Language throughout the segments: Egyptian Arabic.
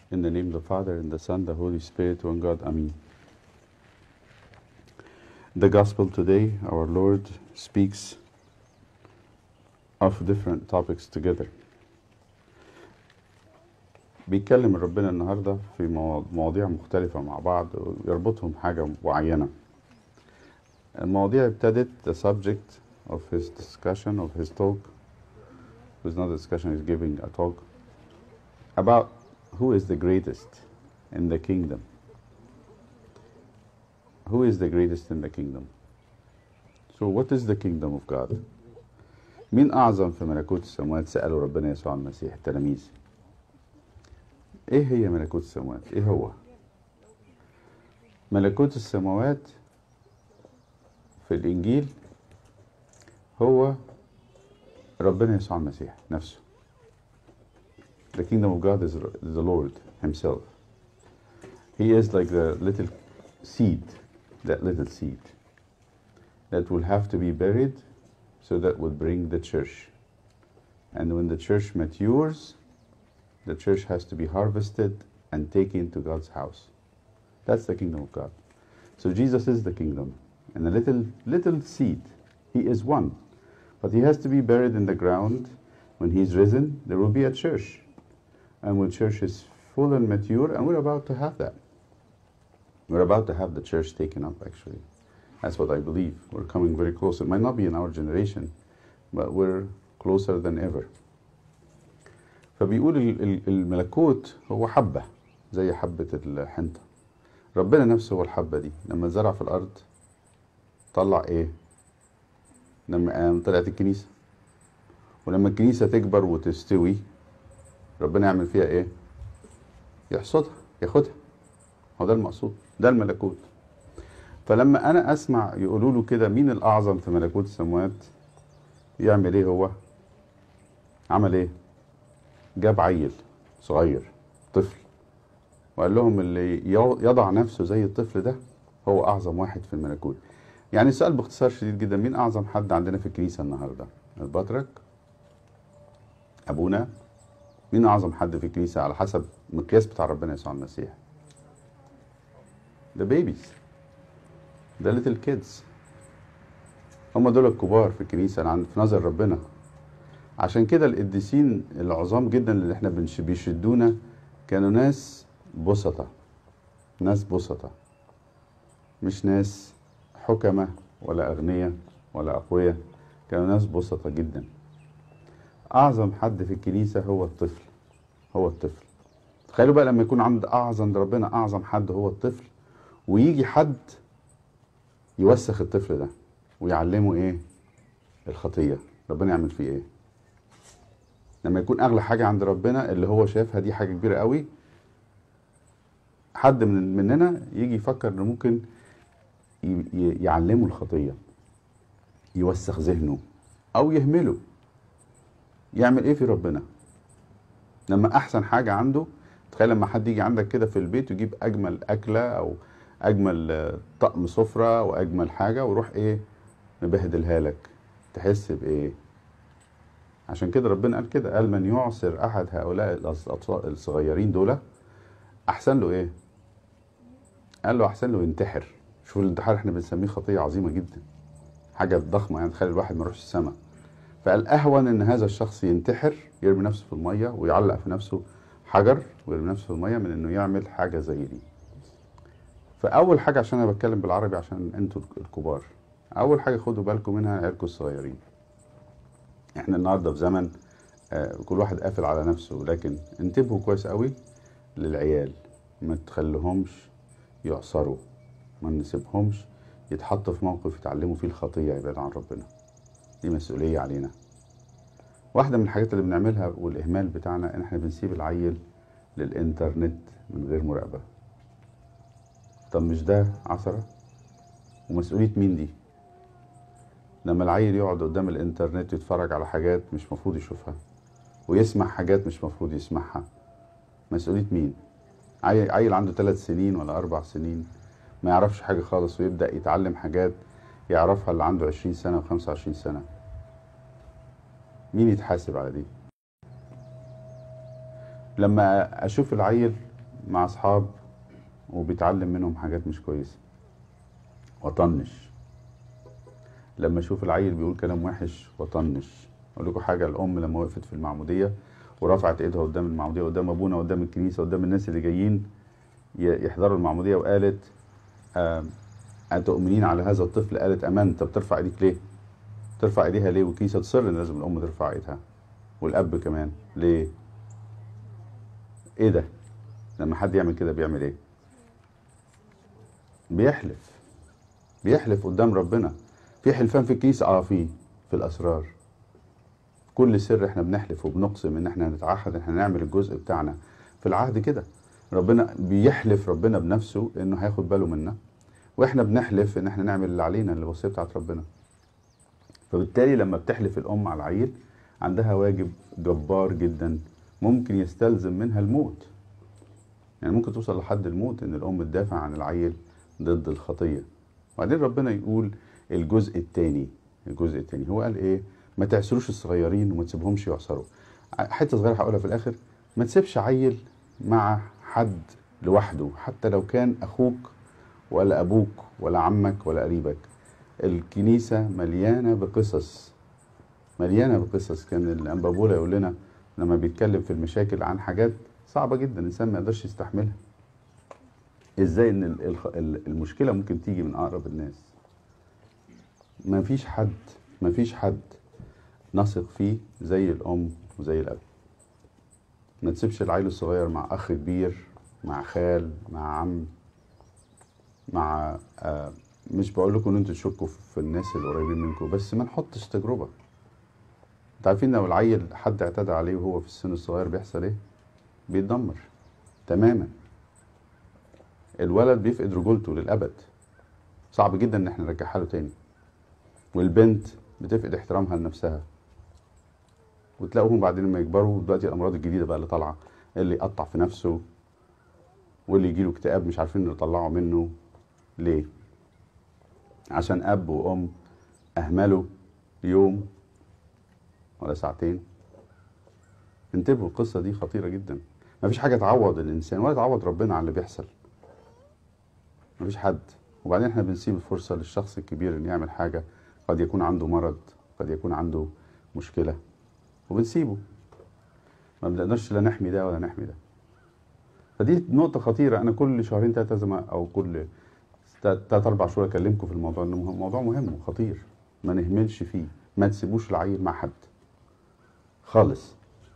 In the name of the Father, and the Son, the Holy Spirit, one God. Amen. The Gospel today, our Lord speaks of different topics together. بيتكلم ربنا النهارده في موا- مواضيع مختلفة مع بعض ويربطهم حاجة معينة. المواضيع ابتدت the subject of his discussion of his talk was not a discussion, he's giving a talk about who is the greatest in the kingdom. Who is the greatest in the kingdom? So what is the kingdom of God? مين أعظم في ملكوت السماوات سألوا ربنا يسوع المسيح التلاميذ إيه هي ملكوت السماوات؟ إيه هو؟ ملكوت السماوات في الإنجيل هو ربنا يسوع المسيح نفسه The kingdom of God is the Lord Himself. He is like the little seed, that little seed that will have to be buried so that would bring the church. And when the church matures, the church has to be harvested and taken to God's house. That's the kingdom of God. So Jesus is the kingdom. And a little little seed. He is one. But he has to be buried in the ground. When he's risen, there will be a church. And when church is full and mature, and we're about to have that. We're about to have the church taken up, actually. That's what I believe. We're coming very close. It might not be in our generation, but we're closer than ever. فبيقول ال- ال- الملكوت هو حبة زي حبة الحنطة ربنا نفسه هو الحبة دي لما زرع في الأرض طلع إيه؟ لما قام طلعت الكنيسة ولما الكنيسة تكبر وتستوي ربنا يعمل فيها إيه؟ يحصدها ياخدها هو ده المقصود ده الملكوت فلما أنا أسمع يقولوا له كده مين الأعظم في ملكوت السماوات يعمل إيه هو؟ عمل إيه؟ جاب عيل صغير طفل وقال لهم اللي يو- يضع نفسه زي الطفل ده هو اعظم واحد في الملكوت يعني السؤال باختصار شديد جدا مين اعظم حد عندنا في الكنيسه النهارده البطرك ابونا مين اعظم حد في الكنيسه على حسب المقياس بتاع ربنا يسوع المسيح the babies the little kids هم دول الكبار في الكنيسه اللي عند في نظر ربنا عشان كده القديسين العظام جدا اللي احنا بنش- بيشدونا كانوا ناس بسطة ناس بسطة مش ناس حكمة ولا أغنياء ولا أقوياء كانوا ناس بسطة جدا أعظم حد في الكنيسة هو الطفل هو الطفل تخيلوا بقى لما يكون عند أعظم ربنا أعظم حد هو الطفل ويجي حد يوسخ الطفل ده ويعلمه إيه الخطية ربنا يعمل فيه إيه لما يكون اغلى حاجه عند ربنا اللي هو شايفها دي حاجه كبيره قوي حد من مننا يجي يفكر انه ممكن ي- ي- يعلمه الخطيه يوسخ ذهنه او يهمله يعمل ايه في ربنا لما احسن حاجه عنده تخيل لما حد يجي عندك كده في البيت ويجيب اجمل اكله او اجمل آه، طقم سفره واجمل حاجه ويروح ايه مبهدلها لك تحس بايه عشان كده ربنا قال كده قال من يعصر احد هؤلاء الاطفال الصغيرين دول احسن له ايه قال له احسن له ينتحر شوف الانتحار احنا بنسميه خطيه عظيمه جدا حاجه ضخمه يعني تخلي الواحد ما يروحش السماء فقال اهون ان هذا الشخص ينتحر يرمي نفسه في الميه ويعلق في نفسه حجر ويرمي نفسه في الميه من انه يعمل حاجه زي دي فاول حاجه عشان انا بتكلم بالعربي عشان انتوا الكبار اول حاجه خدوا بالكم منها عيالكم الصغيرين احنا النهارده في زمن آه، كل واحد قافل على نفسه لكن انتبهوا كويس قوي للعيال ما تخليهمش يعصروا ما نسيبهمش يتحطوا في موقف يتعلموا فيه الخطيه يبعد عن ربنا دي مسؤوليه علينا واحده من الحاجات اللي بنعملها والاهمال بتاعنا ان احنا بنسيب العيل للانترنت من غير مراقبه طب مش ده عثره ومسؤوليه مين دي لما العيل يقعد قدام الانترنت يتفرج على حاجات مش مفروض يشوفها ويسمع حاجات مش مفروض يسمعها مسؤولية مين؟ عيل, عيل عنده ثلاث سنين ولا أربع سنين ما يعرفش حاجة خالص ويبدأ يتعلم حاجات يعرفها اللي عنده عشرين سنة وخمسة وعشرين سنة مين يتحاسب على دي؟ لما أشوف العيل مع اصحاب وبيتعلم منهم حاجات مش كويسه وطنش لما اشوف العيل بيقول كلام وحش وطنش اقول لكم حاجه الام لما وقفت في المعموديه ورفعت ايدها قدام المعموديه قدام ابونا قدام الكنيسه قدام الناس اللي جايين ي- يحضروا المعموديه وقالت آه أتؤمنين على هذا الطفل قالت امنت طب ترفع ايديك ليه ترفع ايديها ليه والكنيسه تصر ان لازم الام ترفع ايدها والاب كمان ليه ايه ده لما حد يعمل كده بيعمل ايه بيحلف بيحلف قدام ربنا في حلفان في الكنيسه اه في في الاسرار كل سر احنا بنحلف وبنقسم ان احنا نتعهد ان احنا نعمل الجزء بتاعنا في العهد كده ربنا بيحلف ربنا بنفسه انه هياخد باله منا واحنا بنحلف ان احنا نعمل اللي علينا اللي الوصيه بتاعت ربنا فبالتالي لما بتحلف الام على العيل عندها واجب جبار جدا ممكن يستلزم منها الموت يعني ممكن توصل لحد الموت ان الام تدافع عن العيل ضد الخطيه وبعدين ربنا يقول الجزء الثاني الجزء الثاني هو قال ايه ما تعسروش الصغيرين وما تسيبهمش يعصروا حته صغيره هقولها في الاخر ما تسيبش عيل مع حد لوحده حتى لو كان اخوك ولا ابوك ولا عمك ولا قريبك الكنيسه مليانه بقصص مليانه بقصص كان الانبابولا يقول لنا لما بيتكلم في المشاكل عن حاجات صعبه جدا الانسان ما يقدرش يستحملها ازاي ان ال- الخ- ال- المشكله ممكن تيجي من اقرب الناس ما فيش حد ما فيش حد نثق فيه زي الام وزي الاب ما تسيبش العيل الصغير مع اخ كبير مع خال مع عم مع آه مش بقول لكم ان انتوا تشكوا في الناس القريبين منكم بس ما نحطش تجربه انتوا عارفين لو العيل حد اعتدى عليه وهو في السن الصغير بيحصل ايه بيتدمر تماما الولد بيفقد رجولته للابد صعب جدا ان احنا نرجعها له تاني والبنت بتفقد احترامها لنفسها وتلاقوهم بعدين لما يكبروا دلوقتي الامراض الجديده بقى اللي طالعه اللي يقطع في نفسه واللي يجيله اكتئاب مش عارفين يطلعوا منه ليه عشان اب وام اهملوا يوم ولا ساعتين انتبهوا القصه دي خطيره جدا مفيش حاجه تعوض الانسان ولا تعوض ربنا على اللي بيحصل مفيش حد وبعدين احنا بنسيب الفرصه للشخص الكبير انه يعمل حاجه قد يكون عنده مرض قد يكون عنده مشكله وبنسيبه ما بنقدرش لا نحمي ده ولا نحمي ده فدي نقطة خطيرة أنا كل شهرين ثلاثة لازم أو كل ثلاث أربع شهور أكلمكم في الموضوع إنه مه- موضوع مهم وخطير ما نهملش فيه ما تسيبوش العيل مع حد خالص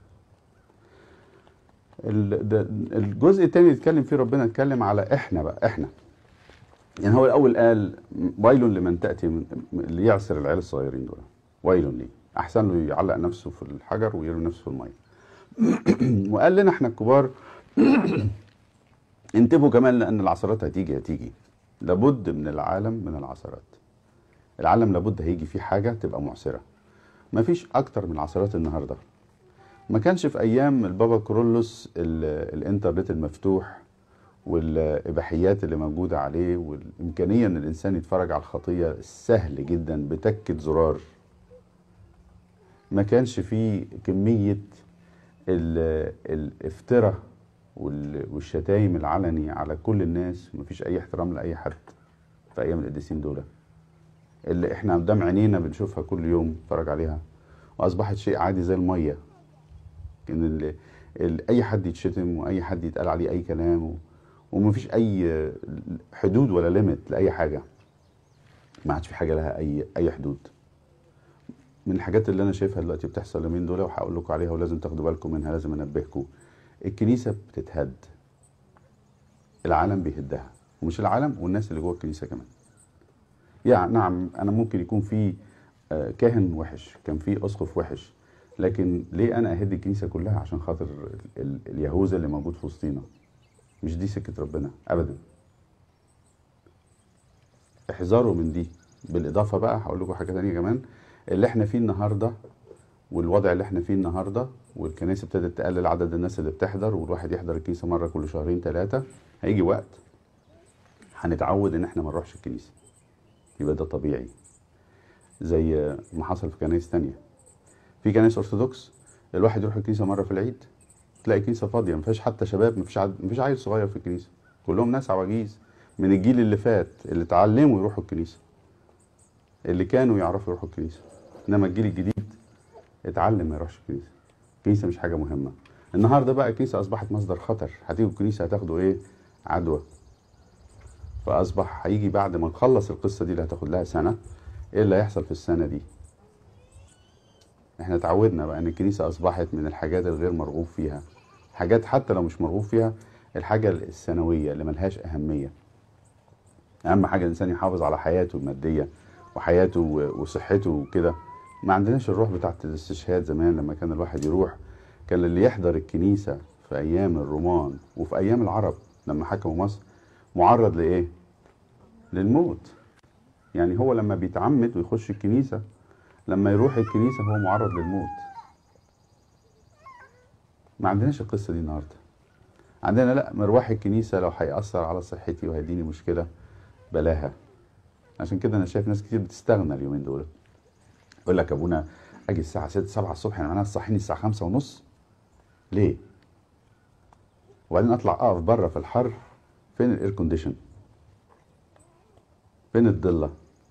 ال- ده- الجزء الثاني اللي اتكلم فيه ربنا اتكلم على احنا بقى احنا يعني هو الاول قال ويل لمن تاتي من اللي يعسر العيال الصغيرين دول ويل ليه احسن له يعلق نفسه في الحجر ويرمي نفسه في الميه وقال لنا احنا الكبار انتبهوا كمان لان العثرات هتيجي هتيجي لابد من العالم من العثرات العالم لابد هيجي فيه حاجه تبقى معسره مفيش اكتر من العثرات النهارده ما كانش في ايام البابا كورولوس ال- الانترنت المفتوح والاباحيات اللي موجوده عليه والامكانيه ان الانسان يتفرج على الخطيه سهل جدا بتكه زرار ما كانش فيه كميه ال- الافتراء وال- والشتايم العلني على كل الناس مفيش اي احترام لاي حد في ايام القديسين دول اللي احنا قدام عينينا بنشوفها كل يوم نتفرج عليها واصبحت شيء عادي زي الميه ان ال... ال... اي حد يتشتم واي حد يتقال عليه اي كلام و... ومفيش اي حدود ولا ليميت لاي حاجه ما عادش في حاجه لها اي اي حدود من الحاجات اللي انا شايفها دلوقتي بتحصل اليومين دول وهقول لكم عليها ولازم تاخدوا بالكم منها لازم انبهكم الكنيسه بتتهد العالم بيهدها ومش العالم والناس اللي جوه الكنيسه كمان يعني نعم انا ممكن يكون في آه، كاهن وحش كان في اسقف وحش لكن ليه انا اهد الكنيسه كلها عشان خاطر ال- ال- اليهوذا اللي موجود في وسطينا مش دي سكه ربنا ابدا احذروا من دي بالاضافه بقى هقول لكم حاجه تانية كمان اللي احنا فيه النهارده والوضع اللي احنا فيه النهارده والكنائس ابتدت تقلل عدد الناس اللي بتحضر والواحد يحضر الكنيسه مره كل شهرين ثلاثه هيجي وقت هنتعود ان احنا ما نروحش الكنيسه يبقى ده طبيعي زي ما حصل في كنائس تانية في كنائس ارثوذكس الواحد يروح الكنيسه مره في العيد تلاقي كنيسه فاضيه ما فيهاش حتى شباب ما فيش عد... ما فيش عيل صغير في الكنيسه كلهم ناس عواجيز من الجيل اللي فات اللي اتعلموا يروحوا الكنيسه اللي كانوا يعرفوا يروحوا الكنيسه انما الجيل الجديد اتعلم ما يروحش الكنيسه الكنيسه مش حاجه مهمه النهارده بقى الكنيسه اصبحت مصدر خطر هتيجوا الكنيسه هتاخدوا ايه عدوى فاصبح هيجي بعد ما نخلص القصه دي اللي هتاخد لها سنه ايه اللي هيحصل في السنه دي احنا اتعودنا بقى ان الكنيسه اصبحت من الحاجات الغير مرغوب فيها حاجات حتى لو مش مرغوب فيها الحاجه الثانويه اللي ملهاش اهميه اهم حاجه الانسان يحافظ على حياته الماديه وحياته و- وصحته وكده ما عندناش الروح بتاعت الاستشهاد زمان لما كان الواحد يروح كان اللي يحضر الكنيسه في ايام الرومان وفي ايام العرب لما حكموا مصر معرض لايه للموت يعني هو لما بيتعمد ويخش الكنيسه لما يروح الكنيسه هو معرض للموت ما عندناش القصه دي النهارده عندنا لا مروح الكنيسه لو هيأثر على صحتي وهيديني مشكله بلاها عشان كده انا شايف ناس كتير بتستغنى اليومين دول يقول لك ابونا اجي الساعه 6 7 الصبح يعني معناها تصحيني الساعه 5 ونص ليه وبعدين اطلع اقف بره في الحر فين الاير كونديشن فين الضله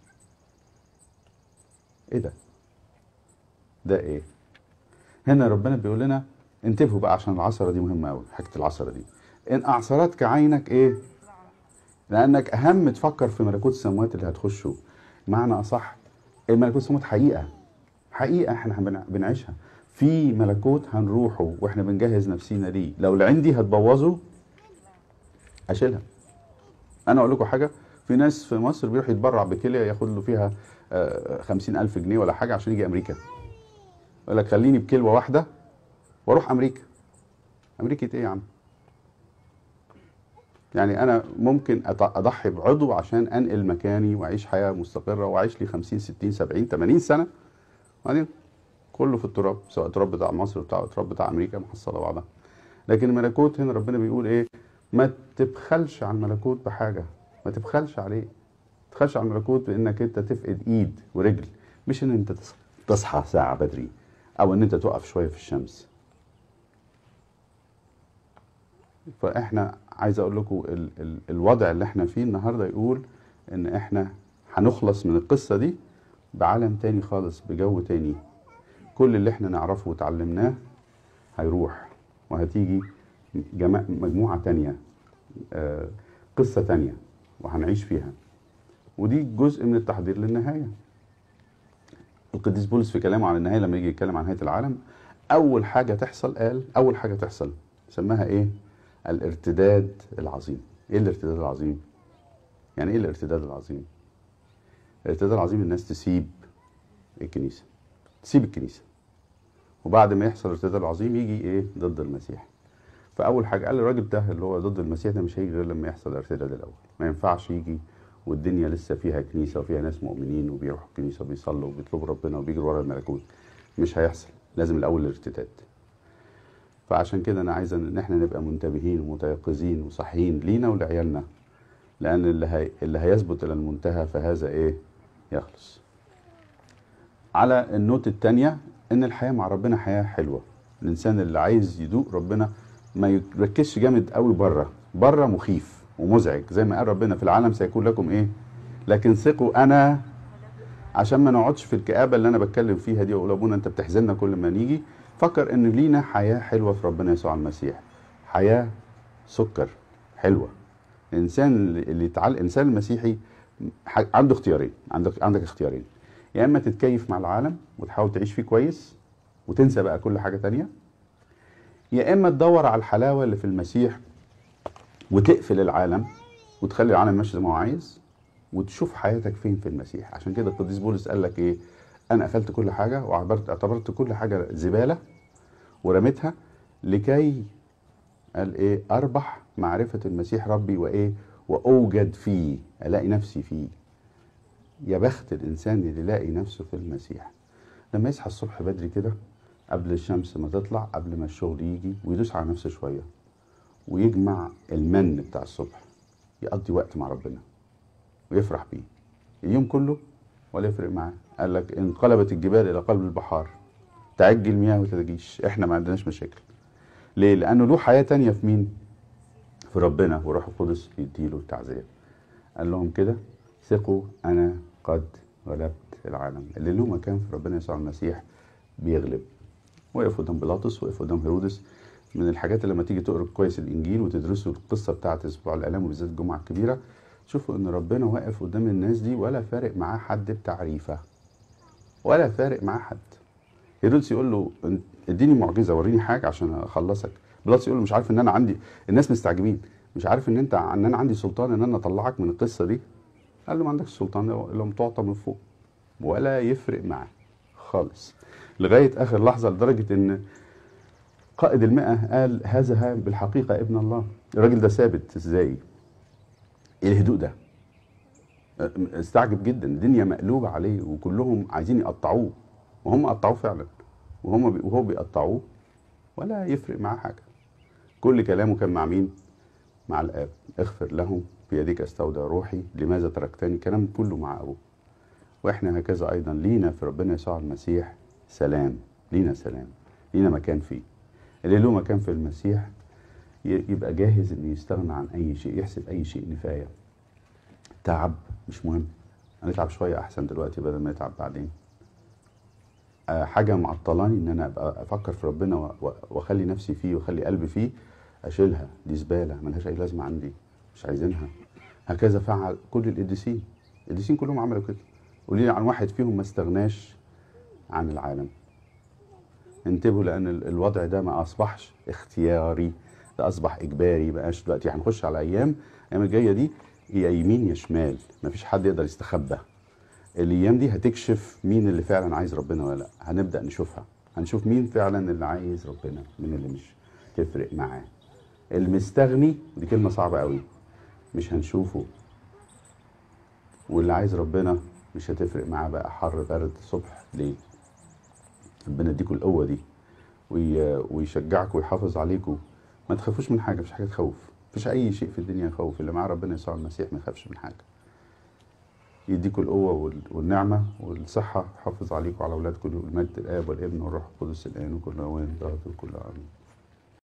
ايه ده ده ايه هنا ربنا بيقول لنا انتبهوا بقى عشان العصرة دي مهمة قوي حاجة العصرة دي ان اعصرتك عينك ايه لانك اهم تفكر في ملكوت السماوات اللي هتخشه معنى اصح الملكوت السماوات حقيقة حقيقة احنا بن- بنعيشها في ملكوت هنروحه واحنا بنجهز نفسينا ليه لو اللي عندي هتبوظه اشيلها انا اقول لكم حاجه في ناس في مصر بيروح يتبرع بكليه ياخد له فيها خمسين ألف جنيه ولا حاجة عشان يجي أمريكا يقول لك خليني بكلوة واحدة وأروح أمريكا أمريكا إيه يا عم يعني أنا ممكن أط- أضحي بعضو عشان أنقل مكاني وأعيش حياة مستقرة وأعيش لي 50 60 70 80 سنة وبعدين كله في التراب سواء التراب بتاع مصر بتاع التراب بتاع أمريكا محصلة بعضها لكن الملكوت هنا ربنا بيقول إيه ما تبخلش على الملكوت بحاجة ما تبخلش عليه تخش على الملكوت بانك انت تفقد ايد ورجل مش ان انت تص- تصحى ساعه بدري او ان انت تقف شويه في الشمس فاحنا عايز اقول لكم ال ال الوضع اللي احنا فيه النهارده يقول ان احنا هنخلص من القصه دي بعالم تاني خالص بجو تاني كل اللي احنا نعرفه وتعلمناه هيروح وهتيجي جما- مجموعه تانيه آه، قصه تانيه وهنعيش فيها ودي جزء من التحضير للنهايه القديس بولس في كلامه عن النهايه لما يجي يتكلم عن نهايه العالم اول حاجه تحصل قال اول حاجه تحصل سماها ايه الارتداد العظيم ايه الارتداد العظيم يعني ايه الارتداد العظيم الارتداد العظيم الناس تسيب الكنيسه تسيب الكنيسه وبعد ما يحصل الارتداد العظيم يجي ايه ضد المسيح فاول حاجه قال الراجل ده اللي هو ضد المسيح ده مش هيجي غير لما يحصل الارتداد الاول ما ينفعش يجي والدنيا لسه فيها كنيسه وفيها ناس مؤمنين وبيروحوا الكنيسه وبيصلوا وبيطلبوا ربنا وبيجروا ورا الملكوت مش هيحصل لازم الاول الارتداد فعشان كده انا عايز ان احنا نبقى منتبهين ومتيقظين وصحيين لينا ولعيالنا لان اللي هي اللي هيثبت الى المنتهى فهذا ايه يخلص على النوت الثانيه ان الحياه مع ربنا حياه حلوه الانسان اللي عايز يدوق ربنا ما يركزش جامد قوي بره بره مخيف ومزعج زي ما قال ربنا في العالم سيكون لكم ايه لكن ثقوا انا عشان ما نقعدش في الكآبة اللي انا بتكلم فيها دي واقول ابونا انت بتحزننا كل ما نيجي فكر ان لينا حياة حلوة في ربنا يسوع المسيح حياة سكر حلوة الانسان اللي اللي يتعلم الانسان المسيحي ح- عنده اختيارين عندك عندك اختيارين يا اما تتكيف مع العالم وتحاول تعيش فيه كويس وتنسى بقى كل حاجة تانية يا اما تدور على الحلاوة اللي في المسيح وتقفل العالم وتخلي العالم ماشي زي ما هو عايز وتشوف حياتك فين في المسيح عشان كده القديس بولس قال لك ايه انا قفلت كل حاجه واعتبرت اعتبرت كل حاجه زباله ورميتها لكي قال ايه اربح معرفه المسيح ربي وايه واوجد فيه الاقي نفسي فيه يا بخت الانسان اللي يلاقي نفسه في المسيح لما يصحى الصبح بدري كده قبل الشمس ما تطلع قبل ما الشغل يجي ويدوس على نفسه شويه ويجمع المن بتاع الصبح يقضي وقت مع ربنا ويفرح بيه اليوم كله ولا يفرق معاه قال لك انقلبت الجبال الى قلب البحار تعج المياه وتجيش احنا ما عندناش مشاكل ليه لانه له حياه تانية في مين في ربنا والروح القدس يديله التعزيه قال لهم كده ثقوا انا قد غلبت العالم اللي له مكان في ربنا يسوع المسيح بيغلب وقف قدام بيلاطس وقف قدام هيرودس من الحاجات اللي لما تيجي تقرا كويس الانجيل وتدرسوا القصه بتاعت اسبوع الالام وبالذات الجمعه الكبيره تشوفوا ان ربنا واقف قدام الناس دي ولا فارق معاه حد بتعريفه ولا فارق معاه حد هيرودس يقول له "أنت- اديني معجزه وريني حاجه عشان اخلصك بيلاطس يقول له مش عارف ان انا عندي الناس مستعجبين مش عارف ان انت ان انا عندي سلطان ان انا اطلعك من القصه دي قال له ما عندكش سلطان الا معطى من فوق ولا يفرق معاه خالص لغايه اخر لحظه لدرجه ان قائد المئة قال هذا ها بالحقيقة ابن الله الراجل ده ثابت ازاي ايه الهدوء ده استعجب جدا الدنيا مقلوبة عليه وكلهم عايزين يقطعوه وهم قطعوه فعلا وهم بي وهو بيقطعوه ولا يفرق معاه حاجة كل كلامه كان مع مين مع الآب اغفر لهم بيدك استودع روحي لماذا تركتني كلام كله مع أبوه واحنا هكذا ايضا لينا في ربنا يسوع المسيح سلام لينا سلام لينا مكان فيه اللي له مكان في المسيح ي- يبقى جاهز انه يستغنى عن اي شيء يحسب اي شيء نفايه تعب مش مهم هنتعب شويه احسن دلوقتي بدل ما نتعب بعدين آه، حاجه معطلاني ان انا ابقى افكر في ربنا و- و- واخلي نفسي فيه واخلي قلبي فيه اشيلها دي زباله ملهاش اي لازمه عندي مش عايزينها هكذا فعل كل القديسين القديسين كلهم عملوا كده قولي لي عن واحد فيهم ما استغناش عن العالم انتبهوا لان ال- الوضع ده ما اصبحش اختياري ده اصبح اجباري بقاش دلوقتي هنخش على ايام الايام الجايه دي يا يمين يا شمال مفيش حد يقدر يستخبى الايام دي هتكشف مين اللي فعلا عايز ربنا ولا لا هنبدا نشوفها هنشوف مين فعلا اللي عايز ربنا مين اللي مش تفرق معاه المستغني دي كلمه صعبه قوي مش هنشوفه واللي عايز ربنا مش هتفرق معاه بقى حر برد صبح ليل ربنا يديكوا القوه دي وي... ويشجعكم ويحافظ عليكم ما تخافوش من حاجه مفيش حاجه تخوف مفيش اي شيء في الدنيا يخوف اللي معاه ربنا يسوع المسيح ما يخافش من حاجه يديكوا القوه وال... والنعمه والصحه يحافظ عليكم وعلى اولادكم والمجد الاب والابن والروح القدس الان وكل اوان ظهر كل امين